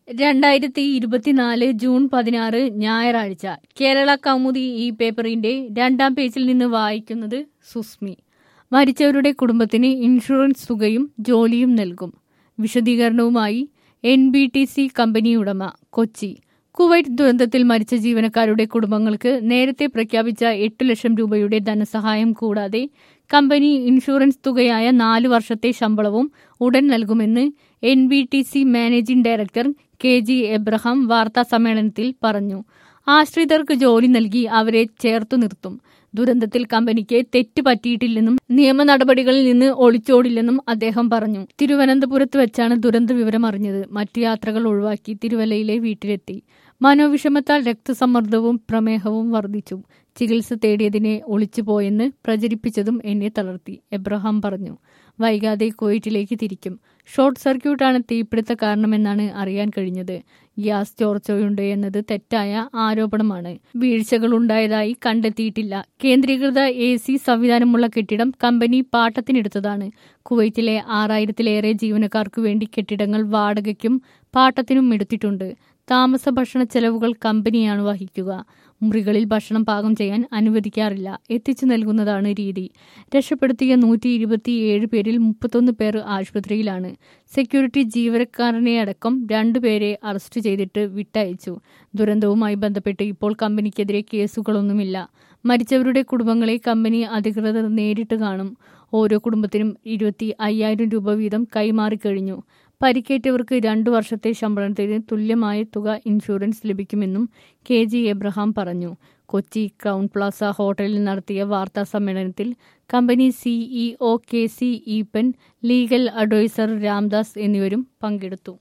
രണ്ടായിരത്തി ഇരുപത്തിനാല് ജൂൺ പതിനാറ് ഞായറാഴ്ച കേരള കൗമുദി ഈ പേപ്പറിന്റെ രണ്ടാം പേജിൽ നിന്ന് വായിക്കുന്നത് സുസ്മി മരിച്ചവരുടെ കുടുംബത്തിന് ഇൻഷുറൻസ് തുകയും ജോലിയും നൽകും വിശദീകരണവുമായി N B T C company ഉടമ കൊച്ചി കുവൈറ്റ് ദുരന്തത്തിൽ മരിച്ച ജീവനക്കാരുടെ കുടുംബങ്ങൾക്ക് നേരത്തെ പ്രഖ്യാപിച്ച എട്ട് ലക്ഷം രൂപയുടെ ധനസഹായം കൂടാതെ കമ്പനി ഇൻഷുറൻസ് തുകയായ നാല് വർഷത്തെ ശമ്പളവും ഉടൻ നൽകുമെന്ന് N B T C managing director K G Abraham വാർത്താ സമ്മേളനത്തിൽ പറഞ്ഞു ആശ്രിതർക്ക് ജോലി നൽകി അവരെ ചേർത്തു നിർത്തും ദുരന്തത്തിൽ കമ്പനിക്ക് തെറ്റ് പറ്റിയിട്ടില്ലെന്നും നിയമ നടപടികളിൽ നിന്ന് ഒളിച്ചോടില്ലെന്നും അദ്ദേഹം പറഞ്ഞു തിരുവനന്തപുരത്ത് വെച്ചാണ് ദുരന്ത വിവരം അറിഞ്ഞത് മറ്റു യാത്രകൾ ഒഴിവാക്കി തിരുവല്ലയിലെ വീട്ടിലെത്തി മനോവിഷമത്താൽ രക്തസമ്മർദ്ദവും പ്രമേഹവും വർദ്ധിച്ചു ചികിത്സ തേടിയതിനെ ഒളിച്ചുപോയെന്ന് പ്രചരിപ്പിച്ചതും എന്നെ തളർത്തി എബ്രഹാം പറഞ്ഞു വൈകാതെ കുവൈറ്റിലേക്ക് തിരിക്കും ഷോർട്ട് സർക്യൂട്ടാണ് തീപിടുത്ത കാരണമെന്നാണ് അറിയാൻ കഴിഞ്ഞത് ഗ്യാസ് ചോർച്ചയുണ്ട് എന്നത് തെറ്റായ ആരോപണമാണ് വീഴ്ചകൾ ഉണ്ടായതായി കണ്ടെത്തിയിട്ടില്ല കേന്ദ്രീകൃത എ സി സംവിധാനമുള്ള കെട്ടിടം കമ്പനി പാട്ടത്തിനെടുത്തതാണ് കുവൈറ്റിലെ ആറായിരത്തിലേറെ ജീവനക്കാർക്കു വേണ്ടി കെട്ടിടങ്ങൾ വാടകയ്ക്കും പാട്ടത്തിനും എടുത്തിട്ടുണ്ട് താമസ ഭക്ഷണ ചെലവുകൾ കമ്പനിയാണ് വഹിക്കുക മുറികളിൽ ഭക്ഷണം പാകം ചെയ്യാൻ അനുവദിക്കാറില്ല എത്തിച്ചു നൽകുന്നതാണ് രീതി രക്ഷപ്പെടുത്തിയ നൂറ്റി ഇരുപത്തിയേഴ് പേരിൽ മുപ്പത്തൊന്ന് പേർ ആശുപത്രിയിലാണ് സെക്യൂരിറ്റി ജീവനക്കാരനെ അടക്കം രണ്ടുപേരെ അറസ്റ്റ് ചെയ്തിട്ട് വിട്ടയച്ചു ദുരന്തവുമായി ബന്ധപ്പെട്ട് ഇപ്പോൾ കമ്പനിക്കെതിരെ കേസുകളൊന്നുമില്ല മരിച്ചവരുടെ കുടുംബങ്ങളെ കമ്പനി അധികൃതർ നേരിട്ട് കാണും ഓരോ കുടുംബത്തിനും ഇരുപത്തി അയ്യായിരം രൂപ വീതം കൈമാറിക്കഴിഞ്ഞു പരിക്കേറ്റവർക്ക് രണ്ടു വർഷത്തെ ശമ്പളത്തിന് തുല്യമായ തുക ഇൻഷുറൻസ് ലഭിക്കുമെന്നും കെ ജി എബ്രഹാം പറഞ്ഞു കൊച്ചി ക്രൗൺ പ്ലാസ ഹോട്ടലിൽ നടത്തിയ വാർത്താ സമ്മേളനത്തിൽ company CEO K C Eappen legal advisor Ramdas എന്നിവരും പങ്കെടുത്തു